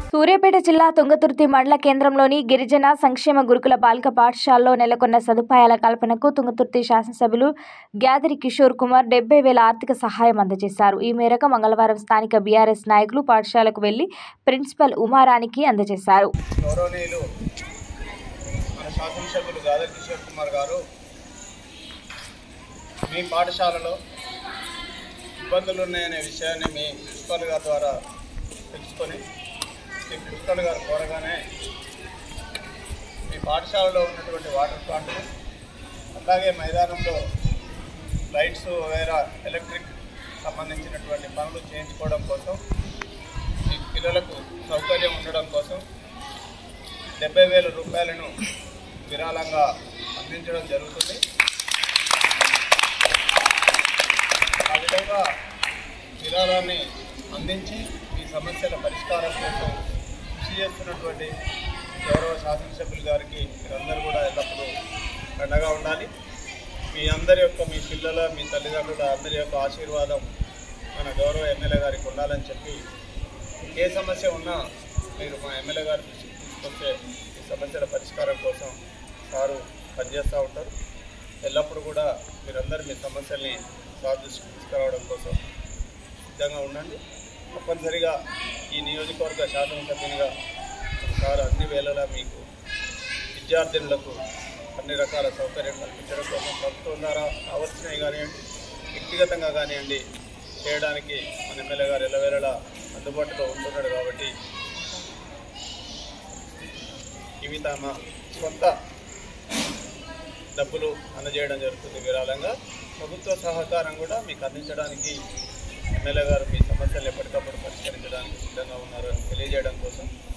సూర్యాపేట జిల్లా తుంగతుర్తి మండల కేంద్రంలోని గిరిజన సంక్షేమ గురుకుల బాలిక పాఠశాలలో నెలకొన్న సదుపాయాల కల్పనకు తుంగతుర్తి శాసనసభ్యులు గ్యాదరి కిషోర్ కుమార్ డెబ్బై వేల ఆర్థిక సహాయం అందజేశారు ఈ మేరకు మంగళవారం స్థానిక బీఆర్ఎస్ నాయకులు పాఠశాలకు వెళ్లి ప్రిన్సిపల్ ఉమారానికి అందజేశారు గౌరవనీయులు మన శాసనసభ్యులు గాదర్ కిషోర్ కుమార్ గారు మీ పాఠశాలలో ఇబ్బందులు ఉన్నాయనే విషయాన్ని మీ ప్రిన్సిపల్ గారి ద్వారా తెలుసుకొని మీ ప్రిన్సిపల్ గారు కోరగానే మీ పాఠశాలలో ఉన్నటువంటి వాటర్ ప్లాంట్లు అలాగే మైదానంలో లైట్స్ వగైరా ఎలక్ట్రిక్ సంబంధించినటువంటి పనులు చేయించుకోవడం కోసం మీ పిల్లలకు సౌకర్యం ఉండడం కోసం డెబ్బై వేల రూపాయలను విరాళంగా అందించడం జరుగుతుంది ఆ విధంగా విరాళాన్ని అందించి ఈ సమస్యల పరిష్కారం కోసం కృషి చేస్తున్నటువంటి గౌరవ శాసనసభ్యులు గారికి మీరందరూ కూడా ఎల్లప్పుడూ అండగా ఉండాలి మీ అందరి యొక్క మీ పిల్లల మీ తల్లిదండ్రుల అందరి యొక్క ఆశీర్వాదం మన గౌరవ ఎమ్మెల్యే గారికి ఉండాలని చెప్పి ఏ సమస్య ఉన్నా మీరు మా ఎమ్మెల్యే గారి దృష్టికి తీసుకొస్తే ఈ సమస్యల పరిష్కారం కోసం సారు పనిచేస్తూ ఉంటారు ఎల్లప్పుడూ కూడా మీరందరూ మీ సమస్యల్ని సార్ దృష్టికి తీసుకురావడం కోసం సిద్ధంగా ఉండండి తప్పనిసరిగా ఈ నియోజకవర్గ శాసనసభ్యునిగా సార్ అన్ని వేళలా మీకు విద్యార్థినులకు అన్ని రకాల సౌకర్యం కల్పించడం కోసం ప్రభుత్వం ద్వారా కావలసినవి కానివ్వండి వ్యక్తిగతంగా కానివ్వండి చేయడానికి మన ఎమ్మెల్యే గారు ఎల్లవేళలా అందుబాటులో ఉంటున్నాడు కాబట్టి ఇవి తమ సొంత డబ్బులు అందజేయడం జరుగుతుంది విరాళంగా ప్రభుత్వ సహకారం కూడా మీకు అందించడానికి ఎమ్మెల్యే గారు మీ సమస్యలు ఎప్పటికప్పుడు పరిష్కరించడానికి సిద్ధంగా ఉన్నారు అని తెలియజేయడం కోసం